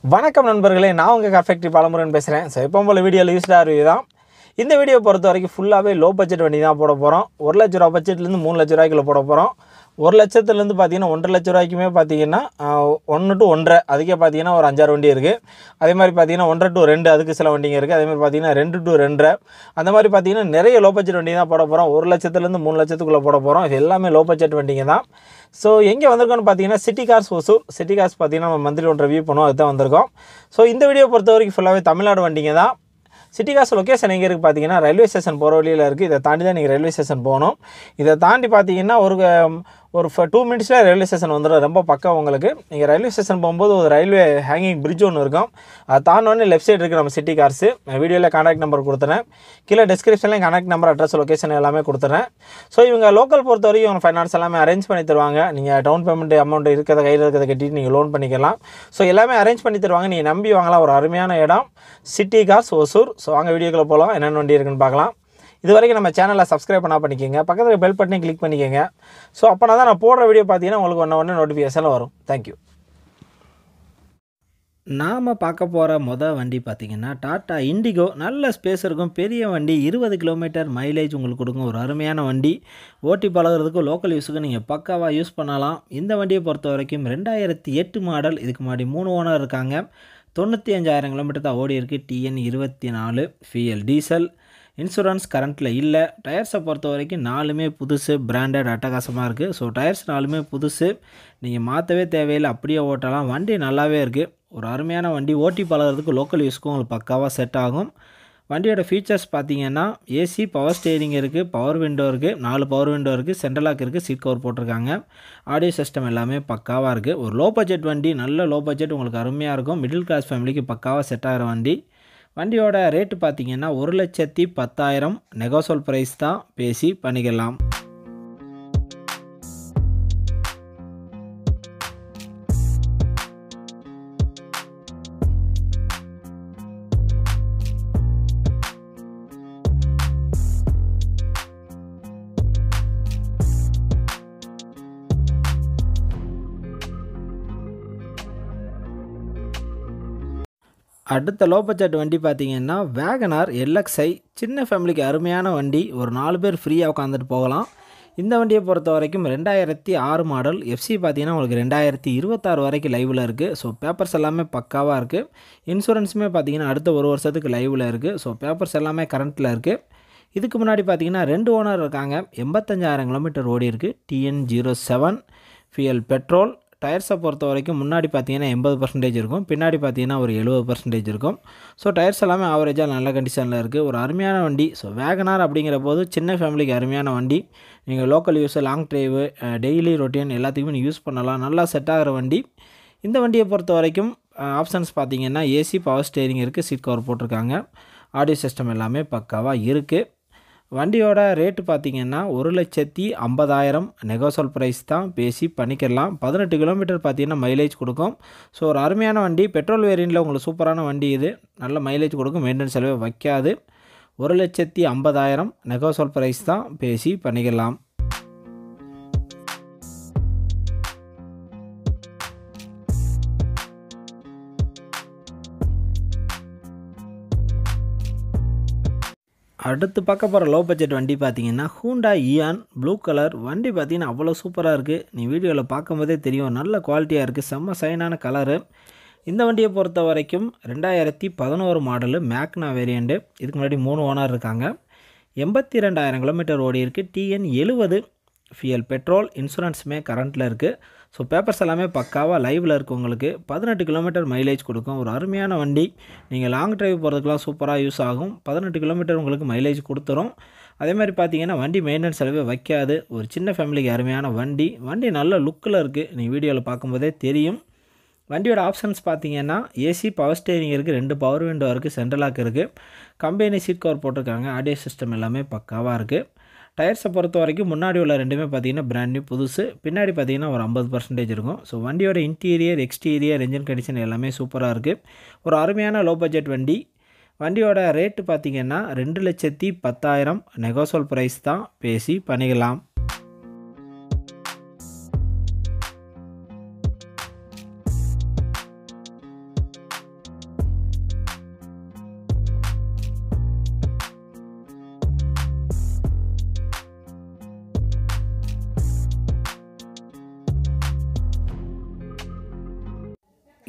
வணக்கம் நண்பர்களே நான் உங்கள் கர்ஃபெக்டி பாலமுருகன் பேசுகிறேன் ஸோ எப்போ போல் வீடியோவில் யூஸ்டாக ரிவ்யூ தான் இந்த வீடியோ பொறுத்த வரைக்கும் ஃபுல்லாகவே லோ பட்ஜெட் வண்டி தான் போட போகிறோம் ஒரு லட்ச ரூபா பட்ஜெட்லேருந்து மூணு லட்ச ரூபாய்க்குள்ள போட போகிறோம் ஒரு லட்சத்துலேருந்து பார்த்தீங்கன்னா ஒன்றரை லட்ச ரூபாய்க்குமே பார்த்தீங்கன்னா ஒன்று டு ஒன்றரை அதுக்கே பார்த்தீங்கன்னா ஒரு அஞ்சாறு வண்டி இருக்குது அதே மாதிரி பார்த்தீங்கன்னா ஒன்றரை டு ரெண்டு அதுக்கு சில வண்டிங்க இருக்குது அதே மாதிரி பார்த்தீங்கன்னா ரெண்டு டு ரெண்டரை அந்த மாதிரி பார்த்தீங்கன்னா நிறைய லோ பட்ஜெட் வண்டி தான் போட போகிறோம் ஒரு லட்சத்துலேருந்து மூணு லட்சத்துக்குள்ளே போட போகிறோம் இது எல்லாமே லோ பட்ஜெட் வண்டிங்க தான் ஸோ எங்கே வந்திருக்கோம்னு பார்த்தீங்கன்னா city cars Hosur city cars பார்த்தீங்கன்னா நம்ம மந்த்லி ஒன்று ரிவ்யூ பண்ணுவோம் அதுதான் வந்திருக்கோம் ஸோ இந்த வீடியோ பொறுத்த வரைக்கும் ஃபுல்லாகவே தமிழ்நாடு வண்டிங்க தான் சிட்டி காஸ் லொக்கேஷன் எங்கே இருக்குது பார்த்தீங்கன்னா ரயில்வே ஸ்டேஷன் போகிற வழியில் இருக்குது இதை தாண்டி தான் நீங்கள் ரயில்வே ஸ்டேஷன் போகணும் இதை தாண்டி பார்த்தீங்கன்னா ஒரு க- ஒரு டூ மினிட்ஸில் ரயில்வே ஸ்டேஷன் வந்துடும் ரொம்ப பக்கம் உங்களுக்கு நீங்கள் ரயில்வே ஸ்டேஷன் போகும்போது ஒரு ரயில்வே ஹேங்கிங் பிரிட்ஜ் ஒன்று இருக்கும் அதை தாண்டோடனே லெஃப்ட் சைடு இருக்குது நம்ம சிட்டி கார்ஸு வீடியோவில் கான்டாக்ட் நம்பர் கொடுத்துறேன் கீழே டிஸ்கிரிப்ஷன்லேயும் கான்டாக்ட் நம்பர் அட்ரஸ் லொக்கேஷன் எல்லாமே கொடுத்துறேன் ஸோ இவங்க லோக்கல் பொறுத்த வரைக்கும் இவங்க ஃபைனான்ஸ் எல்லாமே அரேஞ்ச் பண்ணி தருவாங்க நீங்கள் டவுன் பேமெண்ட் அமௌண்ட் இருக்கிறத கையில் இருக்கிறத கட்டிட்டு நீங்கள் லோன் பண்ணிக்கலாம் ஸோ எல்லாமே அரேஞ்ச் பண்ணி தருவாங்க நீங்கள் நம்பி வாங்கலாம் ஒரு அருமையான இடம் சிட்டி கார்ஸ் ஒசூர் ஸோ வாங்க வீடியோக்குள்ளே போகலாம் என்னென்ன வண்டி இருக்குன்னு பார்க்கலாம் இது வரைக்கும் நம்ம சேனலை சப்ஸ்கிரைப் பண்ணா பண்ணிக்கோங்க பக்கத்தில் பெல் பட்டனையும் கிளிக் பண்ணிக்கோங்க ஸோ அப்போனா தான் நான் போடுற வீடியோ பார்த்தீங்கன்னா உங்களுக்கு ஒன்று ஒன்று நோட்டிஃபிகேஷன் வரும் தேங்க்யூ நாம் பார்க்க போகிற மொதல் வண்டி பார்த்திங்கன்னா டாட்டா இண்டிகோ நல்ல ஸ்பேஸ் இருக்கும் பெரிய வண்டி இருபது கிலோமீட்டர் மைலேஜ் உங்களுக்கு கொடுக்கும் ஒரு அருமையான வண்டி ஓட்டி பழகுறதுக்கு லோக்கல் யூஸுக்கு நீங்கள் பக்காவாக யூஸ் பண்ணலாம் இந்த வண்டியை பொறுத்த வரைக்கும் ரெண்டாயிரத்தி எட்டு மாடல் இதுக்கு முன்னாடி மூணு ஓனர் இருக்காங்க தொண்ணூற்றி அஞ்சாயிரம் கிலோமீட்டர் தான் ஓடி இருக்குது டிஎன் இருபத்தி நாலு ஃபிஎல் டீசல் இன்சூரன்ஸ் கரண்ட்டில் இல்லை டயர்ஸை பொறுத்த வரைக்கும் நாலுமே புதுசு பிராண்டட் அட்டகாசமாக இருக்குது ஸோ டயர்ஸ் நாலுமே புதுசு நீங்கள் மாற்றவே தேவையில்லை அப்படியே ஓட்டலாம் வண்டி நல்லாவே இருக்குது ஒரு அருமையான வண்டி ஓட்டி பழகுறதுக்கு லோக்கல் யூஸ்க்கும் உங்களுக்கு பக்காவாக செட் ஆகும் வண்டியோட ஃபீச்சர்ஸ் பார்த்தீங்கன்னா ஏசி பவர் ஸ்டேரிங் இருக்குது பவர் விண்டோ இருக்குது நாலு பவர் விண்டோ இருக்குது சென்ட்ரலாக் இருக்குது சீட் கவர் போட்டிருக்காங்க ஆடியோ சிஸ்டம் எல்லாமே பக்காவாக இருக்குது ஒரு லோ பட்ஜெட் வண்டி நல்ல லோ பட்ஜெட் உங்களுக்கு அருமையாக இருக்கும் மிடில் கிளாஸ் ஃபேமிலிக்கு பக்காவாக செட் ஆகிற வண்டி வண்டியோட ரேட்டு பார்த்தீங்கன்னா ஒரு லட்சத்தி பத்தாயிரம் நெகோசோல் ப்ரைஸ் தான் பேசி பண்ணிக்கலாம் அடுத்த லோ பட்ஜெட் வண்டி பார்த்தீங்கன்னா வேகனார் எல்எக்ஸ்ஐ சின்ன ஃபேமிலிக்கு அருமையான வண்டி ஒரு நாலு பேர் ஃப்ரீயாக உட்காந்துட்டு போகலாம் இந்த வண்டியை பொறுத்த வரைக்கும் ரெண்டாயிரத்தி ஆறு மாடல் எஃப்சி பார்த்தீங்கன்னா உங்களுக்கு ரெண்டாயிரத்தி இருபத்தாறு வரைக்கும் லைவில் இருக்குது ஸோ பேப்பர்ஸ் எல்லாமே பக்காவாக இருக்குது இன்சூரன்ஸுமே பார்த்தீங்கன்னா அடுத்த ஒரு வருஷத்துக்கு லைவில் இருக்குது ஸோ பேப்பர்ஸ் எல்லாமே கரண்ட்டில் இருக்குது இதுக்கு முன்னாடி பார்த்தீங்கன்னா ரெண்டு ஓனர் இருக்காங்க எண்பத்தஞ்சாயிரம் கிலோமீட்டர் ஓடி இருக்குது TN zero seven fuel petrol டயர்ஸை பொறுத்த வரைக்கும் முன்னாடி பார்த்தீங்கன்னா எண்பது பர்சன்டேஜ் இருக்கும் பின்னாடி பார்த்தீங்கன்னா ஒரு எழுபது பர்சன்டேஜ் இருக்கும் ஸோ டயர்ஸ் எல்லாமே ஆவரேஜாக நல்ல கண்டிஷனில் இருக்குது ஒரு அருமையான வண்டி ஸோ வேகனார் அப்படிங்கிற போது சின்ன ஃபேமிலிக்கு அருமையான வண்டி நீங்கள் local use long drive daily routine எல்லாத்துக்குமே நீங்கள் யூஸ் பண்ணலாம் நல்லா செட் ஆகிற வண்டி இந்த வண்டியை பொறுத்த வரைக்கும் ஆப்ஷன்ஸ் பார்த்தீங்கன்னா ஏசி பவர் ஸ்டேரிங் இருக்குது சீட் கவர் போட்டிருக்காங்க ஆடியோ சிஸ்டம் எல்லாமே பக்காவாக இருக்குது வண்டியோட ரேட்டு பார்த்தீங்கன்னா ஒரு லட்சத்தி ஐம்பதாயிரம் நெகோசல் ப்ரைஸ் தான் பேசி பண்ணிக்கலாம் பதினெட்டு கிலோமீட்டர் பார்த்தீங்கன்னா மைலேஜ் கொடுக்கும் ஸோ ஒரு அருமையான வண்டி பெட்ரோல் வேரியண்ட்டில் உங்களுக்கு சூப்பரான வண்டி இது நல்ல மைலேஜ் கொடுக்கும் மெயின்டெனன்ஸ் செலவே வைக்காது ஒரு லட்சத்தி ஐம்பதாயிரம் நெகோசல் ப்ரைஸ் தான் பேசி பண்ணிக்கலாம் அடுத்து பார்க்க போகிற லோ பட்ஜெட் வண்டி பார்த்தீங்கன்னா ஹூண்டா இயான் ப்ளூ கலர் வண்டி பார்த்தீங்கன்னா அவ்வளோ சூப்பராக இருக்குது நீ வீடியோவில் பார்க்கும்போதே தெரியும் நல்ல குவாலிட்டியாக இருக்குது செம்ம சைனான கலரு இந்த வண்டியை பொறுத்த வரைக்கும் ரெண்டாயிரத்தி பதினோரு மாடலு மேக்னா வேரியண்ட்டு இதுக்கு முன்னாடி மூணு ஓனர் இருக்காங்க எண்பத்தி ரெண்டாயிரம் கிலோமீட்டர் ஓடி இருக்குது டிஎன் எழுபது ஃபியல் பெட்ரோல் இன்சூரன்ஸுமே கரண்ட்டில் இருக்குது ஸோ பேப்பர்ஸ் எல்லாமே பக்காவாக லைவில் இருக்குது உங்களுக்கு பதினெட்டு கிலோமீட்டர் மைலேஜ் கொடுக்கும் ஒரு அருமையான வண்டி நீங்கள் லாங் டிரைவ் போகிறதுக்கெலாம் சூப்பராக யூஸ் ஆகும் பதினெட்டு கிலோமீட்டர் உங்களுக்கு மைலேஜ் கொடுத்துரும் அதே மாதிரி பார்த்தீங்கன்னா வண்டி மெயின்டெனன்ஸ் செலவே வைக்காது ஒரு சின்ன ஃபேமிலிக்கு அருமையான வண்டி வண்டி நல்ல லுக்கில் இருக்குது நீங்கள் வீடியோவில் பார்க்கும்போதே தெரியும் வண்டியோட ஆப்ஷன்ஸ் பார்த்தீங்கன்னா ஏசி பவர் ஸ்டேரிங் இருக்குது ரெண்டு பவர் விண்டோ இருக்குது சென்ட்ரலாக் இருக்குது கம்பெனி சீட் கவர் போட்டிருக்காங்க ஆடியோ சிஸ்டம் எல்லாமே பக்காவாக இருக்குது டயர்ஸை பொறுத்த வரைக்கும் முன்னாடி உள்ள ரெண்டுமே பார்த்தீங்கன்னா பிராண்ட் நியூ புதுசு பின்னாடி பார்த்தீங்கன்னா ஒரு ஐம்பது பர்சன்டேஜ் இருக்கும் ஸோ வண்டியோட இன்டீரியர் எக்ஸ்டீரியர் என்ஜின் கண்டிஷன் எல்லாமே சூப்பராக இருக்குது ஒரு அருமையான லோ பட்ஜெட் வண்டி வண்டியோட ரேட்டு பார்த்தீங்கன்னா ரெண்டு லட்சத்தி பத்தாயிரம் நெகோசோல் ப்ரைஸ் தான் பேசி பண்ணிக்கலாம்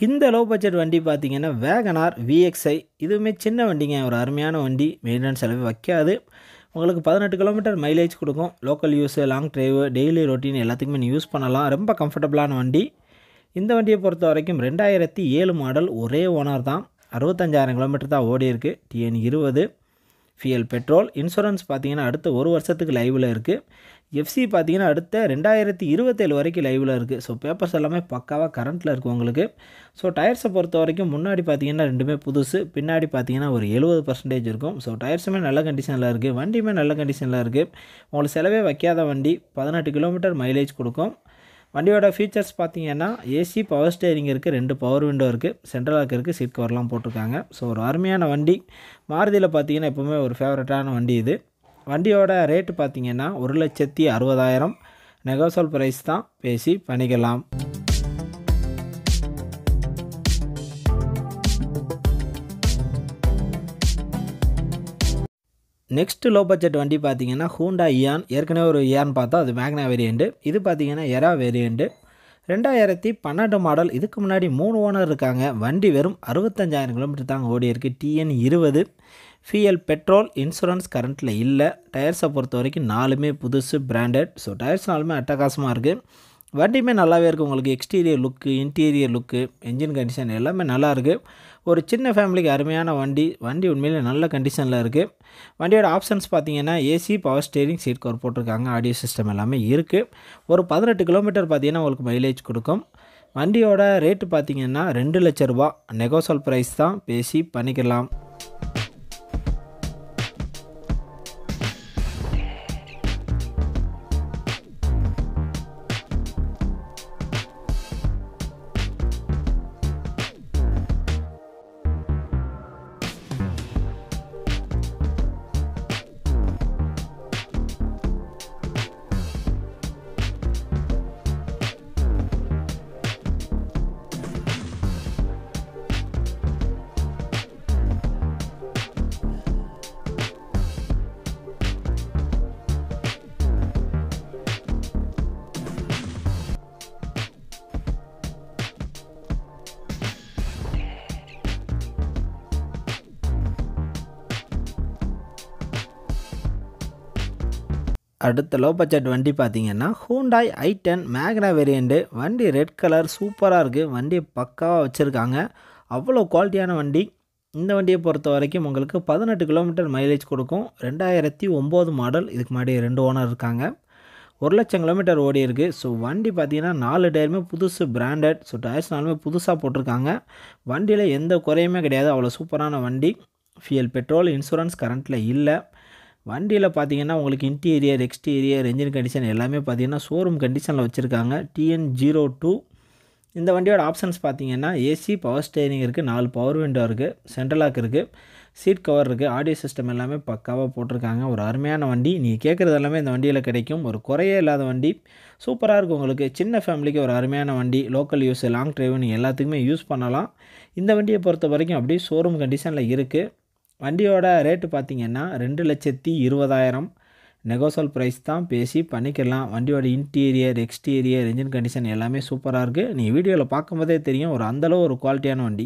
இந்த லோ பட்ஜெட் வண்டி பார்த்தீங்கன்னா வேகனார் விஎக்ஸ்ஐ இதுவுமே சின்ன வண்டிங்க ஒரு அருமையான வண்டி மெயின்டெனன்ஸ் செலவு வைக்காது உங்களுக்கு பதினெட்டு கிலோமீட்டர் மைலேஜ் கொடுக்கும் local use long drive daily routine எல்லாத்துக்குமே நீ யூஸ் பண்ணலாம் ரொம்ப கம்ஃபர்டபுளான வண்டி இந்த வண்டியை பொறுத்த வரைக்கும் ரெண்டாயிரத்தி ஏழு மாடல் ஒரே ஓனர் தான் அறுபத்தஞ்சாயிரம் கிலோமீட்டர் தான் ஓடி இருக்குது டிஎன் இருபது ஃபியல் பெட்ரோல் இன்சூரன்ஸ் பார்த்தீங்கன்னா அடுத்த ஒரு வருஷத்துக்கு லைவில் இருக்குது எஃப்சி பார்த்தீங்கன்னா அடுத்த ரெண்டாயிரத்தி இருபத்தேழு வரைக்கும் லைவில் இருக்குது ஸோ பேப்பர்ஸ் எல்லாமே பக்காவாக கரண்ட்டில் இருக்குது உங்களுக்கு ஸோ டயர்ஸை பொறுத்த வரைக்கும் முன்னாடி பார்த்தீங்கன்னா ரெண்டுமே புதுசு பின்னாடி பார்த்தீங்கன்னா ஒரு எழுபது பர்சன்டேஜ் இருக்கும் ஸோ டயர்ஸுமே நல்ல கண்டிஷனில் இருக்குது வண்டியுமே நல்ல கண்டிஷனில் இருக்குது உங்களுக்கு செலவே வைக்காத வண்டி பதினெட்டு கிலோமீட்டர் மைலேஜ் கொடுக்கும் வண்டியோட ஃபீச்சர்ஸ் பார்த்தீங்கன்னா ஏசி பவர் ஸ்டேரிங் இருக்குது ரெண்டு பவர் விண்டோ இருக்குது சென்ட்ரல் லாக் இருக்குது சீட் கவர்லாம் போட்டிருக்காங்க ஸோ ஒரு அருமையான வண்டி மாருதியில் பார்த்தீங்கன்னா எப்போவுமே ஒரு ஃபேவரட்டான வண்டி இது வண்டியோட ரேட்டு பார்த்தீங்கன்னா ஒரு லட்சத்தி அறுபதாயிரம் நெகோசல் ப்ரைஸ் தான் பேசி பண்ணிக்கலாம் நெக்ஸ்ட் லோ பட்ஜெட் வண்டி பார்த்தீங்கன்னா ஹூண்டா இயான் ஏற்கனவே ஒரு இயான் பார்த்தா அது மேக்னா வேரியண்ட்டு இது பார்த்தீங்கன்னா எரா வேரியண்ட்டு ரெண்டாயிரத்தி பன்னெண்டு மாடல் இதுக்கு முன்னாடி மூணு ஓனர் இருக்காங்க வண்டி வெறும் அறுபத்தஞ்சாயிரம் கிலோமீட்டர் தாங்க ஓடி இருக்குது டிஎன் இருபது ஃபிஎல் பெட்ரோல் இன்சூரன்ஸ் கரண்ட்டில் இல்லை டயர்ஸை பொறுத்த வரைக்கும் நாலுமே புதுசு பிராண்டட் ஸோ டயர்ஸ் நாலுமே அட்டகாசமாக இருக்குது வண்டியுமே நல்லாவே இருக்குது உங்களுக்கு exterior look interior look engine condition எல்லாமே நல்லா இருக்குது ஒரு சின்ன ஃபேமிலிக்கு அருமையான வண்டி வண்டி உண்மையிலே நல்ல கண்டிஷனில் இருக்குது வண்டியோட ஆப்ஷன்ஸ் பார்த்தீங்கன்னா AC power steering seat cover போட்டிருக்காங்க ஆடியோ சிஸ்டம் எல்லாமே இருக்குது ஒரு பதினெட்டு கிலோமீட்டர் பார்த்தீங்கன்னா உங்களுக்கு மைலேஜ் கொடுக்கும் வண்டியோட ரேட்டு பார்த்தீங்கன்னா ரெண்டு லட்ச ரூபா நெகோசல் ப்ரைஸ் தான் பேசி பண்ணிக்கலாம் அடுத்த லோ பட்ஜெட் வண்டி பார்த்தீங்கன்னா Hyundai i ten Magna variant வண்டி ரெட் கலர் சூப்பராக இருக்குது வண்டியை பக்காவாக வச்சுருக்காங்க அவ்வளோ குவாலிட்டியான வண்டி இந்த வண்டியை பொறுத்த வரைக்கும் உங்களுக்கு பதினெட்டு கிலோமீட்டர் மைலேஜ் கொடுக்கும் ரெண்டாயிரத்தி ஒம்பது மாடல் இதுக்கு முன்னாடி ரெண்டு ஓனர் இருக்காங்க ஒரு லட்சம் கிலோமீட்டர் ஓடி இருக்குது ஸோ வண்டி பார்த்தீங்கன்னா நாலு டயருமே புதுசு பிராண்டட் ஸோ டயர்ஸ் நாலுமே புதுசாக போட்டிருக்காங்க வண்டியில் எந்த குறையுமே கிடையாது அவ்வளோ சூப்பரான வண்டி ஃபியல் பெட்ரோல் இன்சூரன்ஸ் கரண்ட்டில் இல்லை வண்டியில் பார்த்தீங்கன்னா உங்களுக்கு இன்டீரியர் எக்ஸ்டீரியர் என்ஜின் கண்டிஷன் எல்லாமே பார்த்தீங்கன்னா ஷோரூம் கண்டிஷனில் வச்சுருக்காங்க டிஎன் ஜீரோ டூ இந்த வண்டியோட ஆப்ஷன்ஸ் பார்த்தீங்கன்னா ஏசி பவர் ஸ்டேரிங் இருக்குது நாலு பவர் விண்டோ இருக்குது சென்ட்ரலாக் இருக்குது சீட் கவர் இருக்குது ஆடியோ சிஸ்டம் எல்லாமே பக்காவாக போட்டிருக்காங்க ஒரு அருமையான வண்டி நீங்கள் கேட்குறது எல்லாமே இந்த வண்டியில் கிடைக்கும் ஒரு குறையே இல்லாத வண்டி சூப்பராக இருக்கும் உங்களுக்கு சின்ன ஃபேமிலிக்கு ஒரு அருமையான வண்டி லோக்கல் யூஸ் லாங் டிரைவ் நீங்கள் எல்லாத்துக்குமே யூஸ் பண்ணலாம் இந்த வண்டியை பொறுத்த வரைக்கும் அப்படியே ஷோரூம் கண்டிஷனில் இருக்குது வண்டியோட ரேட்டு பார்த்தீங்கன்னா ரெண்டு லட்சத்தி இருபதாயிரம் நெகோசல் ப்ரைஸ் தான் பேசி பண்ணிக்கலாம் வண்டியோட இன்டீரியர் எக்ஸ்டீரியர் என்ஜின் கண்டிஷன் எல்லாமே சூப்பராக இருக்குது நீங்கள் வீடியோவில் பார்க்கும்போதே தெரியும் ஒரு அந்தளவு ஒரு குவாலிட்டியான வண்டி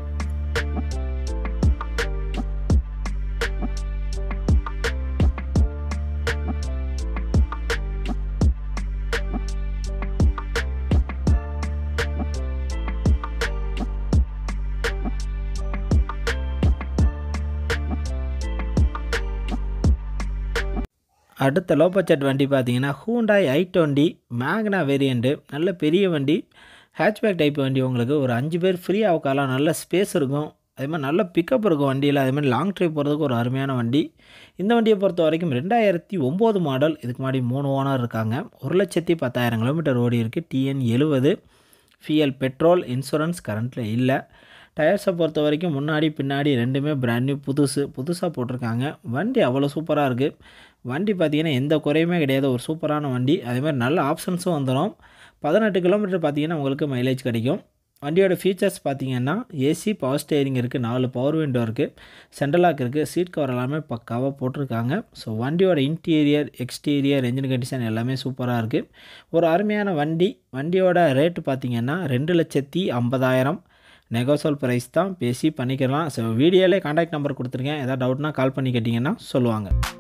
அடுத்த லோ பட்ஜெட் வண்டி பார்த்தீங்கன்னா Hyundai i twenty Magna variant நல்ல பெரிய வண்டி ஹேட்ச்பேக் டைப் வண்டி உங்களுக்கு ஒரு அஞ்சு பேர் ஃப்ரீயாக உட்காரலாம் நல்ல ஸ்பேஸ் இருக்கும் அதே மாதிரி நல்ல பிக்கப் இருக்கும் வண்டியில் அதே மாதிரி லாங் ட்ரைவ் போகிறதுக்கு ஒரு அருமையான வண்டி இந்த வண்டியை பொறுத்த வரைக்கும் ரெண்டாயிரத்தி ஒம்பது மாடல் இதுக்கு முன்னாடி மூணு ஓனர் இருக்காங்க ஒரு லட்சத்தி பத்தாயிரம் கிலோமீட்டர் ஓடி இருக்குது டிஎன் எழுபது ஃபியல் பெட்ரோல் இன்சூரன்ஸ் கரண்ட்டில் இல்லை டயர்ஸை பொறுத்த வரைக்கும் முன்னாடி பின்னாடி ரெண்டுமே பிராண்ட் நியூ புதுசு புதுசாக போட்டிருக்காங்க வண்டி அவ்வளோ சூப்பராக இருக்குது வண்டி பார்த்திங்கன்னா எந்த குறையுமே கிடையாது ஒரு சூப்பரான வண்டி அதே மாதிரி நல்ல ஆப்ஷன்ஸும் வந்துடும் பதினெட்டு கிலோமீட்டர் பார்த்தீங்கன்னா உங்களுக்கு மைலேஜ் கிடைக்கும் வண்டியோட ஃபீச்சர்ஸ் பார்த்தீங்கன்னா ஏசி பவர் ஸ்டேரிங் இருக்குது நாலு பவர் விண்டோ இருக்குது சென்ட்ரலாக் இருக்குது சீட் கவர் எல்லாமே பக்காவாக போட்டிருக்காங்க ஸோ வண்டியோட இன்டீரியர் எக்ஸ்டீரியர் என்ஜின் கண்டிஷன் எல்லாமே சூப்பராக இருக்குது ஒரு அருமையான வண்டி வண்டியோட ரேட்டு பார்த்தீங்கன்னா ரெண்டு லட்சத்தி ஐம்பதாயிரம் நெகோசல் ப்ரைஸ் தான் பேசி பண்ணிக்கலாம் ஸோ வீடியோலே காண்டாக்ட் நம்பர் கொடுத்துருக்கேன் ஏதாவது டவுட்னா கால் பண்ணி கேட்டிங்கன்னா சொல்லுவாங்க